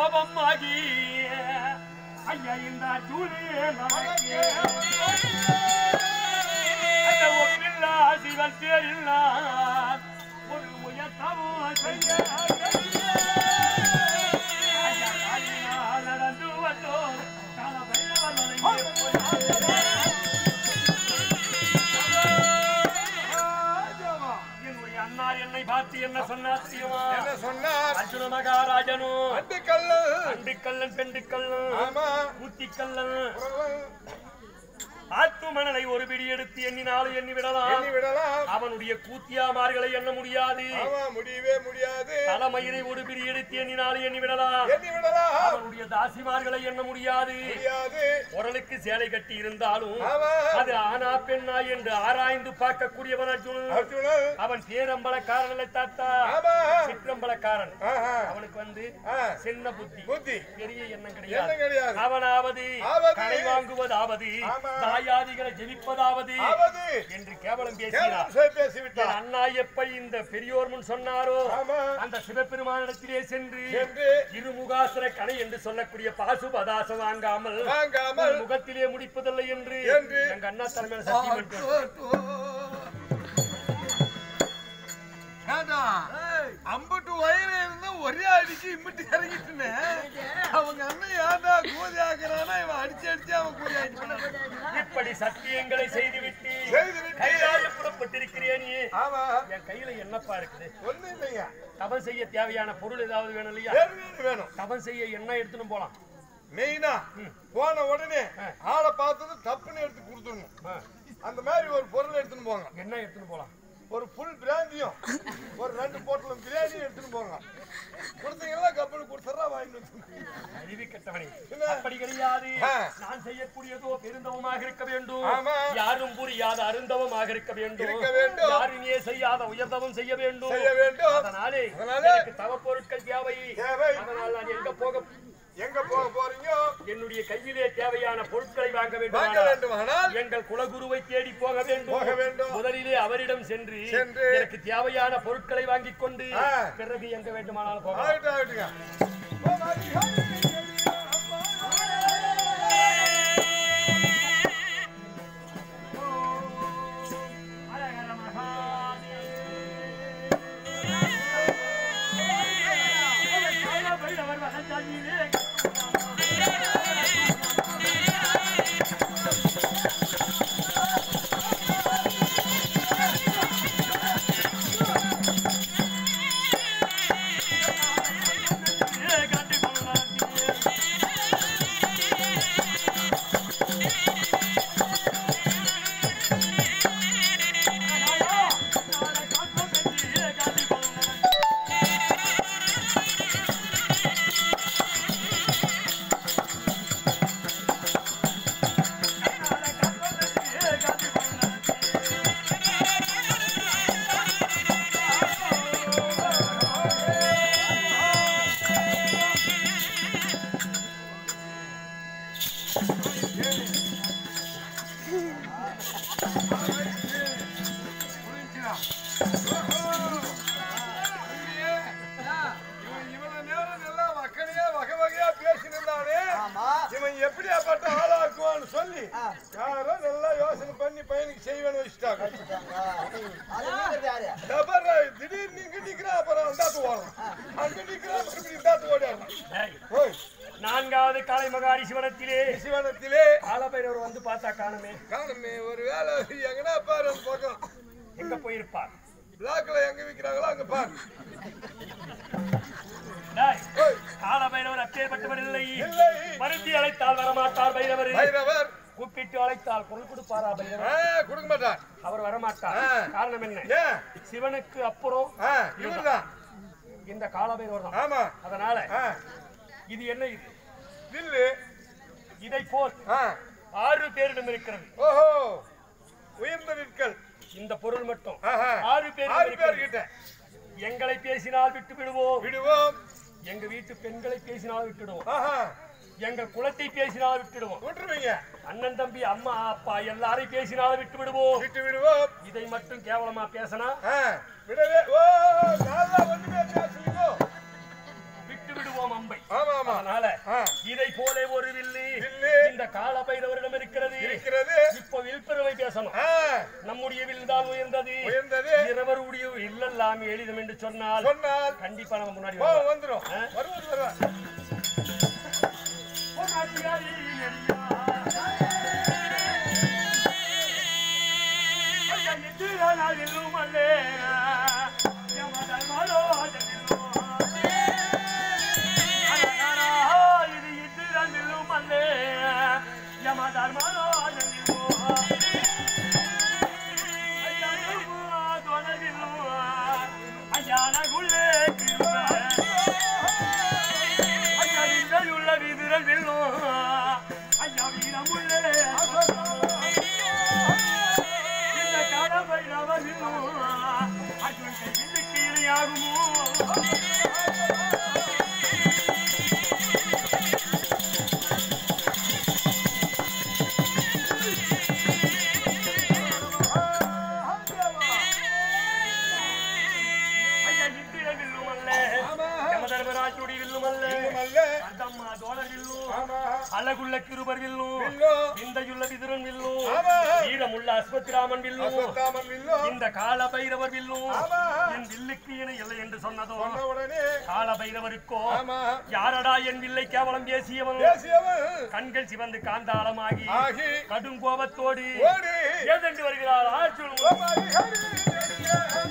கோபமாகி ஐயா இந்த ஜூலி நமக்கு அந்த ஒப்பில்லா சிவன் தேரில்லா ஒரு முயற்சமும் செய்ய ஐயா, காலினால் நடந்து வந்தோம் கால பைரவர் வணங்கி போய் என்னுடைய அன்னார் என்னை பார்த்து என்ன சொன்னார் தெரியுமா என்ன சொன்னார் அர்ஜுன மகாராஜனும் அண்டுக்கல்லு அண்டுக்கல்லன் பெண்டுக்கல்லன் ஆமா ஊத்திக்கல்லன் புறவன் ஆத்து மணலை ஒரு பிடி எடுத்து எண்ணினாலும் எண்ணி விடலாம் எண்ணி விடலாம் அவனுடைய கூத்தியாமார்களை எண்ண முடியாது ஆமா முடியவே முடியாது தலைமயிரை ஒரு பிடி எடுத்து எண்ணினாலும் எண்ணி விடலாம் எண்ணி விடலாம் அவனுடைய தாசிமார்களை எண்ண முடியாது முடியாது உடலுக்கு சேலை கட்டி இருந்தாலும் ஆமா அது ஆனா பெண்ணா என்று ஆராய்ந்து பார்க்கக்கூடியவன் அர்ஜுனன் அர்ஜுனன் அவன் பேரம்பலக்காரன் இல்லை தாத்தா ஆமா சிற்றம்பலக்காரன் ஆஹா. அவனுக்கு வந்து ஆ. சின்ன புத்தி புத்தி பெரிய எண்ணம் என்ன கிடையாது கிடையாது அவனாவது ஆவது. கடை வாங்குவதாவது ஆமா. தாயாதிகளை ஜெபிப்பதாவது ஆவது என்று கேவலம் பேசினார் கேவலம் சொல்லி என் பேசிவிட்டார் அண்ணா எப்படி இந்த பெரியோர் முன் சொன்னாரோ ஆமா அந்த சிவபெருமானிடத்திலே சென்று என்று இருமுகாசுர கணை என்று சொல்லக்கூடிய பாசுபதாசம் வாங்காமல் வாங்காமல் உன் முகத்திலே முடிப்பதில்லை என்று என்று எங்க அண்ணா தலைமையில சத்தியம் பண்ணிட்டார். ஏண்டா, அம்புட்டு வயிறு இருந்தா ஒரே அடிச்சு இம்பிட்டு இறங்கிட்டுனே அவங்க அண்ணன் ஏன்டா கூதி ஆக்குறானா இவன் அடிச்சு அடிச்சு அவன் கூதி ஆக்கிட்டான் இப்படி சத்தியங்களை செய்துவிட்டு செய்துவிட்டு. கைலாய புறப்பட்டிருக்கிறேன் நீ ஆமா என் கையில என்னப்பா இருக்குது ஒண்ணு இல்லைங்க தபம் செய்ய தேவையான பொருள் ஏதாவது வேணும் இல்லையா வேணும் வேணும் வேணும் தபம் செய்ய என்ன எடுத்துன்னு போலாம் மெயினா போன உடனே ஆ. ஆளை பார்த்தது தப்புன்னு எடுத்து கொடுத்துடணும் ஆ, அந்த மாதிரி ஒரு பொருள் எடுத்துன்னு போங்க என்ன எடுத்துன்னு போலாம் ஒரு ஃபுல் பிராந்தியும் ஒரு ரெண்டு போட்டலும் பிரியாணியும் எடுத்துன்னு போங்க கொடுத்தீங்கன்னா கப்பல் கொடுத்துறா வாங்கிட்டு வந்து அறிவி கெட்டவனே என்ன? அப்படி கிடையாது ஆ. நான் செய்யக்கூடியதோ பெருந்தவமாக இருக்க வேண்டும் ஆமா. யாரும் புரியாத அருந்தவமாக இருக்க வேண்டும் இருக்க வேண்டும். யாருமே செய்யாத உயர்ந்தவம் செய்ய வேண்டும் செய்ய வேண்டும் அதனாலே அதனாலே எனக்கு தவ பொருட்கள் தேவை தேவை. அதனால் நான் எங்க போக எங்க போக போறீங்க என்னுடைய கையிலே தேவையான பொருட்களை வாங்க வாங்க வேண்டும் வேண்டுமானால் எங்கள் குலகுருவை தேடி போக வேண்டும் போக வேண்டும். முதலிலே அவரிடம் சென்று சென்று எனக்கு தேவையான பொருட்களை வாங்கிக் கொண்டு ஆ. பிறகு எங்க வேண்டுமானாலும் போகலாம் ஆகட்டும் ஆகட்டுங்க இவன் இவ்வளவு நேரம் நல்லா வக்கனையா வகை வகையா பேசினிருந்தானே இவன் எப்படியாப்பட்ட ஆளாக்குவான்னு சொல்லி யாரோ நல்லா யோசனை பண்ணி பையனுக்கு செய்வேன்னு வச்சுட்டாங்க டபர் திடீர்னு இங்க நிக்கிறா அப்புறம் அந்தாத்து ஓடுறான் அங்க நிக்கிறா மறுபடியும் இந்தாத்து ஓடிடுறான் ஏய், ஓய் நான்காவது காலை மகாரி சிவனத்திலே சிவனத்திலே ஆலபைரவர் வந்து பார்த்தா காணுமே காணுமே ஒரு வேலை எங்கடா பாரு அந்த பக்கம் எங்க போயிருப்பார் பிளாக்ல எங்க விக்கிறாங்களோ அங்க பாரு டேய், ஓய் ஆலபைரவர் அப்பேற்பட்டவர் இல்லை இல்லை மருந்தி அழைத்தால் வரமாட்டார் பைரவர் பைரவர் கூப்பிட்டு அழைத்தால் குரல் கொடுப்பாரா ஆ, பைரவர் கொடுக்க மாட்டார் அவர் வரமாட்டார் ஆ. காரணம் என்ன ஏன் சிவனுக்கு அப்புறம் ஆ, இவர்தான் இந்த காலபைரவர் தான் ஆமா அதனால ஆ, இது என்ன இது வில்லு இதை போல் ஆ, ஆறு பேரிடம் இருக்கிறது ஓஹோ உயர்ந்த விற்கள் இந்த பொருள் மட்டும் ஆஹா. ஆறு பேர் ஆறு பேர் இருக்கிறது. கிட்ட எங்களை பேசினால் விட்டு விடுவோம் விடுவோம் எங்க வீட்டு பெண்களை பேசினால் விட்டுடுவோம் ஆஹா எங்கள் குலத்தை பேசினால் விட்டுடுவோம் விட்டுருவீங்க அண்ணன் தம்பி அம்மா அப்பா எல்லாரையும் பேசினாலும் விட்டு விடுவோம் விட்டு விடுவோம் இதை மட்டும் கேவலமா பேசினா ஆ, விடவே ஓ நல்லா ஒண்ணுமே பேசுறீங்க விட்டு விடுவோம் அம்பை ஆமா ஆமா எல்லாம் எளிதம் என்று சொன்னால் சொன்னால் கண்டிப்பா நம்ம முன்னாடி ஓ வருவோம். வந்துரும் ஆ? வருவது வருவா பொன்னாட்டியாரி எளியா. ஐயா, எதிர நாள் எல்லும் அல்லே. யமதர்மரோ ஜனிலோ. அழகாரா, இது எதிர நில்லும் அல்லே. யமதர்மரோ ஜனிலோ. ஐயா, எம்மா தொலைவில்லோ. ஐயா, நகுலே கிருபை. ஐயா வில்லையுள்ள விதிரல் வெல்லும் ஐயா வீரமுள்ளே இந்த கடவை ரவலிலும் அர்ஜுன் கைவில்லுக்கு இணையாகுமோ ஐயா இந்திர வில்லும் அல்ல ஆமா. யமதர்மராஜுடி வில்லும் அல்ல அல்ல அந்தம்மா தோழர் வில்லும் ஆமா அழகுள்ள கிருபர் வில்லும் வில்லோ விந்தையுள்ள விதுரன் வில்லும் ஆமா. வீரமுள்ள அஸ்வத்திராமன் வில்லும் அஸ்வத்தாமன் வில்லோ இந்த கால பைரவர் வில்லும் ஆமா. என் வில்லுக்கு இணை இல்லை என்று சொன்னதோ சொன்ன உடனே கால பைரவருக்கோ ஆமா யாரடா என் வில்லை கேவலம் பேசியவன் தேசியவன் கண்கள் சிவந்து காந்தாளமாகி ஆகி கடும் கோபத்தோடு ஓடி ஏதென்று வருகிறாள் ஆட்சியுள் ஓமாரி ஹரி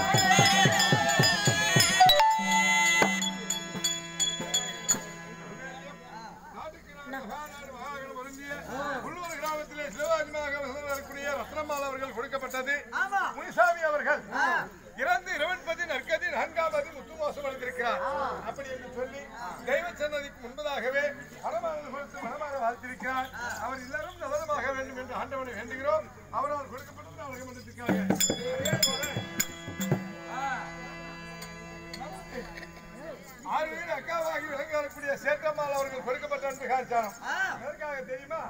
நாட்டுக்கு நாடு மகாநாடு மகாகணம் பொருந்திய உள்ளூர் கிராமத்திலே சிவகாஜி மகாகணம் வரக்கூடிய ரத்னமால் அவர்கள் கொடுக்கப்பட்டது முனிசாமி அவர்கள் இறந்து இருபத்தி நற்கதி நான்காவது முத்துமோசம் அளித்திருக்கிறார் அப்படி என்று சொல்லி தெய்வ சன்னதிக்கு முன்பதாகவே மனமானது கொடுத்து மனமான வாழ்த்திருக்கிறார் அவர் எல்லாரும் நலமாக வேண்டும் என்று ஆண்டவனை வேண்டுகிறோம் அவரால் கொடுக்கப்பட்டது அவர்கள் மன்றத்திற்காக ஆறு வீடு அக்காவாகி விளங்கி வரக்கூடிய சேற்றம்மாள் அவர்கள் கொடுக்கப்பட்ட அன்பு காச்சாரம் எதற்காக தெரியுமா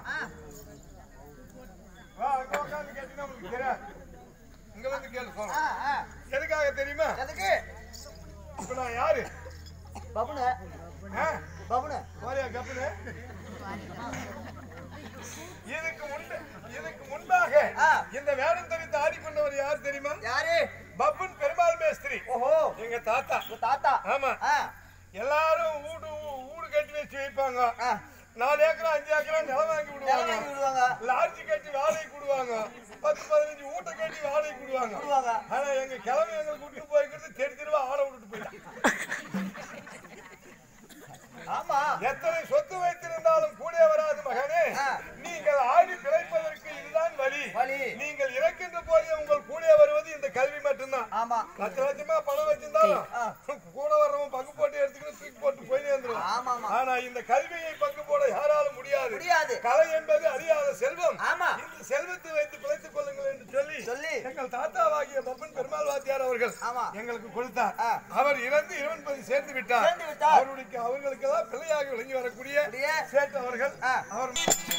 வா அங்க உட்கார்ந்து கேட்டீங்கன்னா உங்களுக்கு தெரியாது இங்க வந்து கேளு சொல்றேன் எதுக்காக தெரியுமா எதுக்கு இப்ப நான் யாரு பபுன ஆ? பபுன வாரியா கப்புனு இதுக்கு முன்பு இதுக்கு முன்பாக ஆ. இந்த வேடம் தரித்து ஆடிக்கொண்டவர் யார் தெரியுமா யாரு பப்புன் பெருமாள் மேஸ்திரி ஓஹோ எங்க தாத்தா உங்க தாத்தா ஆமா ஆ எல்லாரும் வீடு வீடு கட்டி வச்சு வைப்பாங்க ஆ நாலு ஏக்கரா அஞ்சு ஏக்கரா நிலம் வாங்கி நிலம் விடுவாங்க வாங்கி விடுவாங்க லாட்ஜி கட்டி வாடகைக்கு விடுவாங்க பத்து பதினஞ்சு வீட்டை கட்டி வாடகைக்கு விடுவாங்க விடுவாங்க ஆனா எங்க கிழமை எங்களை கூட்டிட்டு போய்க்கிறது தெரு தெருவா ஆளை விட்டுட்டு போயிட்டான் ஆமா எத்தனை சொத்து வைத்திருந்தாலும் கூட வராது மகனே ஆ. நீங்கள் ஆடி பிழைப்பதற்கு இதுதான் வழி வழி. நீங்கள் இறக்கின்ற போது உங்கள் கூட வருவது இந்த கல்வி மட்டும்தான் ஆமா லட்ச லட்சமா பணம் வச்சிருந்தாலும் ஆ. கூட வர்றவன் பங்கு போட்டு எடுத்துக்கிட்டு தூக்கி போட்டு போய் வந்துருவான் ஆமா ஆமா ஆனா இந்த கல்வியை பங்கு போட யாராலும் முடியாது முடியாது கலை என்பது அறியாத செல்வம் ஆமா இந்த செல்வத்தை வைத்து பிழைத்துக் கொள்ளுங்கள் என்று சொல்லி சொல்லி எங்கள் தாத்தாவாகிய பப்பன் பெருமாள் வாத்தியார் அவர்கள் ஆமா. எங்களுக்கு கொடுத்தார் ஆ. அவர் இறந்து இருபது சேர்ந்து விட்டார் சேர்ந்து விட்டார். அவருடைய அவர்களுக்கு எல்லாம் பிள்ளையாக விளங்கி வரக்கூடிய அப்படியே. சேட் அவர்கள் ஆ. அவர்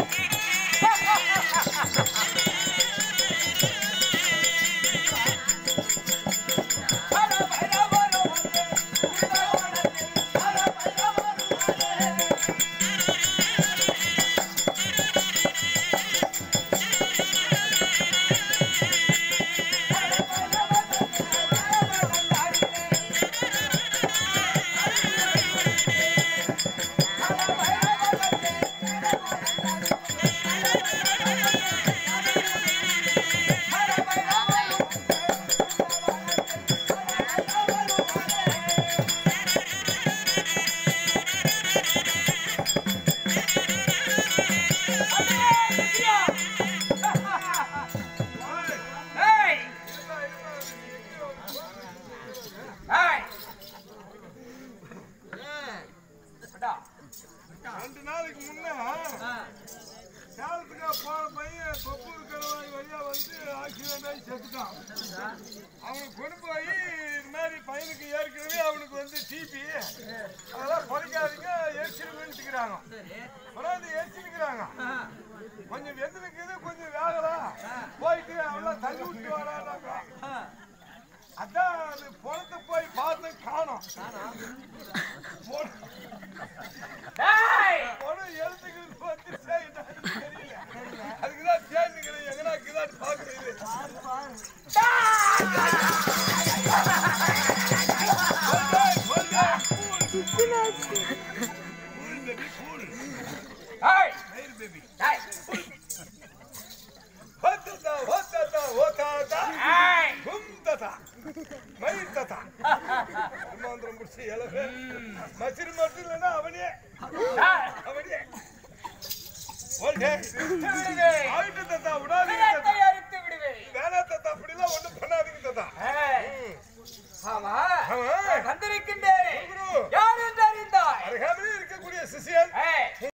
ரெண்டு நாளைக்கு முன்ன சேலத்துக்கா போன பையன் தொப்பூர் கருவாய் வழியா வந்து ஆக்சிடென்ட் ஆகி செத்துட்டான் அவனுக்கு கொண்டு போய் இது மாதிரி பையனுக்கு ஏற்கனவே அவனுக்கு வந்து டிபி அதெல்லாம் குறைக்காதீங்க எரிச்சிருக்கிறாங்க கொண்டாந்து எரிச்சிருக்கிறாங்க கொஞ்சம் வெந்துனுக்குது கொஞ்சம் வேகலாம் போயிட்டு அவெல்லாம் தள்ளி விட்டு வாடாங்க அதான் அது பொணத்தை போய் பார்த்து காணோம் பொண- பொணம் எழுத்துக்கிறது வந்து செய்யணும் தெரியல அதுக்குதான் தேடிக்கிறேன் எங்கடா இருக்குதான்னு பாக்குறது கூல் பேபி கூல் ஏய், மயில் பேபி ஏய், ஹோத்தா ஹோத்தா ஹோத்தா ஏய். கும் ததா மயில் ததா மாந்திரம் முடிச்சு எலவே மச்சிரு மட்டும் இல்லைன்னா அவனே ஏய், அவனே ஓல்டே விட்டு விடுவேன். ஆயிட்டு தத்தா விடாதீங்க பிணத்தை தத்தா அறுத்து விடுவேன். வேணா தத்தா அப்படிலாம் ஒண்ணும் பண்ணாதீங்க தத்தா ஏய், ஆமா அவன் வந்திருக்கின்றேன் குரு யார் என்று அறிந்தாய் அருகாமையில் இருக்கக்கூடிய சிசியன் ஏய்,